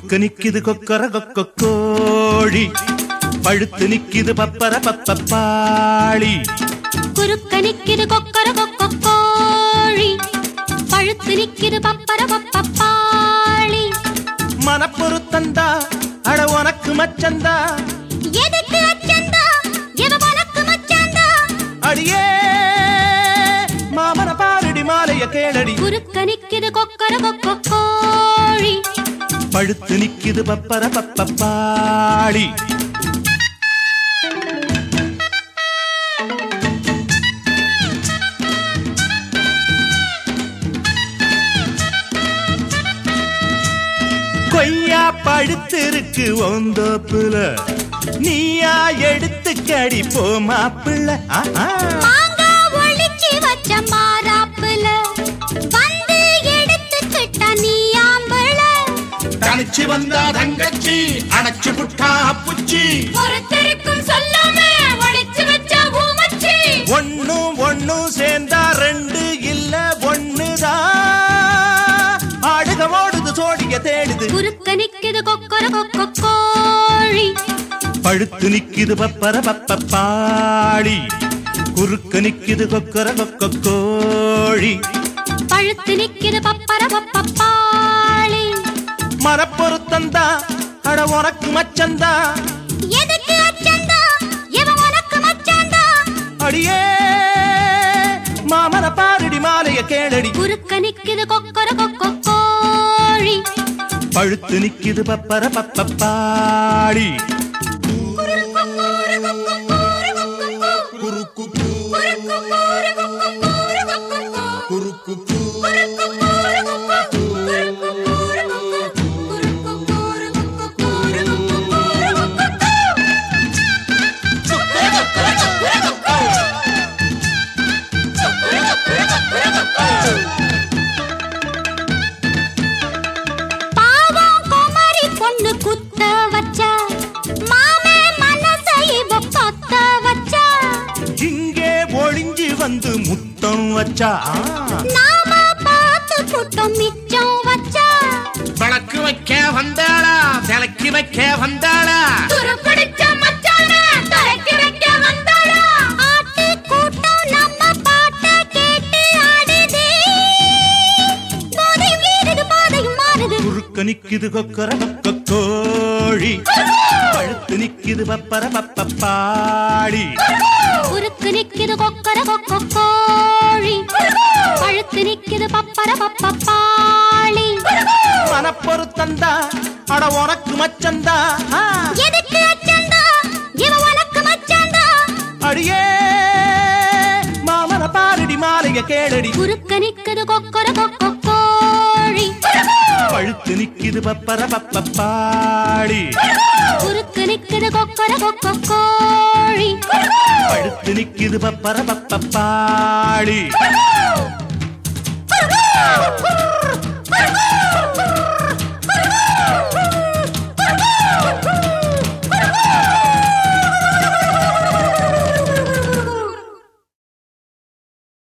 குறுக்க நிக்குது கொக்கர கொக்க கோழி பழுத்து நிக்குது பப்பர பப்பப்பாளி குறுக்க நிக்கிது கொக்கர கொக்க கோழி பழுத்து நிக்கிது பப்பர பப்பப்பாளி மனப்பொருத்தந்தா அட உனக்கு மச்சந்தா எதுக்கு அச்சந்தா எவ உனக்கு மச்சாந்தா அடியே மாமன பாரடி மாலைய கேளடி குறுக்க நிக்கிது கொக்கர கொக்க கோழி பழுத்து நிக்குது பப்பர பப்பப்பாளி கொய்யா பழுத்திருக்கு ஒந்தோப்புல நீயா எடுத்து கடி போ மாப்பிள்ள ஆஹா. மாங்கா ஒளிச்சு வச்ச மாறாப்புல வந்து எடுத்துக்கிட்ட நீ ஆம்பள தனிச்சு வந்தா தங்கச்சி அணைச்சு புட்டா அப்புச்சி ஒருத்தருக்கும் சொல்லாம ஒளிச்சு வச்ச ஊமச்சி ஒண்ணும் ஒண்ணும் சேர்ந்தா ரெண்டு இல்ல ஒண்ணுதான் ஆடுக ஓடுது சோடிய தேடுது குறுக்க நிக்குது கொக்கர கொக்க கோழி பழுத்து நிக்குது பப்பர பப்பப்பாளி குறுக்க நிக்குது கொக்கர கொக்க கோழி பழுத்து நிக்குது பப்பர பப்பப்பாளி மனப்பொருத்தந்தா அட உனக்கு மச்சந்தா எதுக்கு அச்சந்தா எவன் உனக்கு மச்சாந்தா அடியே மாமன பாரடி மாலைய கேளடி குறுக்க நிக்குது கொக்கர கொக்க கோழி பழுத்து நிக்குது பப்பர பப்பப்பாளி குறுக்கு குறுக்கு பாவம் குமரி பொண்ணு குத்த வச்சா மாமே மனசை இவ கொத்த வச்சா இங்கே ஒளிஞ்சு வந்து முத்தம் வச்சா ஆ. நாம பார்த்து புட்டம் மிச்சம் வச்சா விளக்கு வைக்க வந்தாளா விளக்கி வைக்க வந்தாளா துருப்பிடிச்ச மச்சான தரைக்கு வைக்க வந்தாளா ஆட்டு கூட்டம் நம்ம பாட்ட கேட்டு ஆடுதே போதை வீடுது பாதையும் மாறுது குறுக்க நிக்குது கொக்கர கொக்க கோழி பழுத்து நிக்குது பப்பர பப்பப்பாளி குறுக்கு நிக்குது கொக்கர கொக்க கோழி பழுத்து நிக்குது பப்பர பப்பப்பாளி மனப்பொருத்தந்தா அட உனக்கு மச்சந்தா ஆ. எதுக்கு அச்சந்தா இவ உனக்கு மச்சாந்தா அடியே மாமன பாரடி மாலைய கேளடி குறுக்க நிக்குது கொக்கர கொக்க கோழி பழுத்து நிக்குது பப்பர பப்பப்பாளி குறுக்கு நிக்குது கொக்கர கொக்க கோழி பழுத்து நிக்குது பப்பர பப்பப்பாளி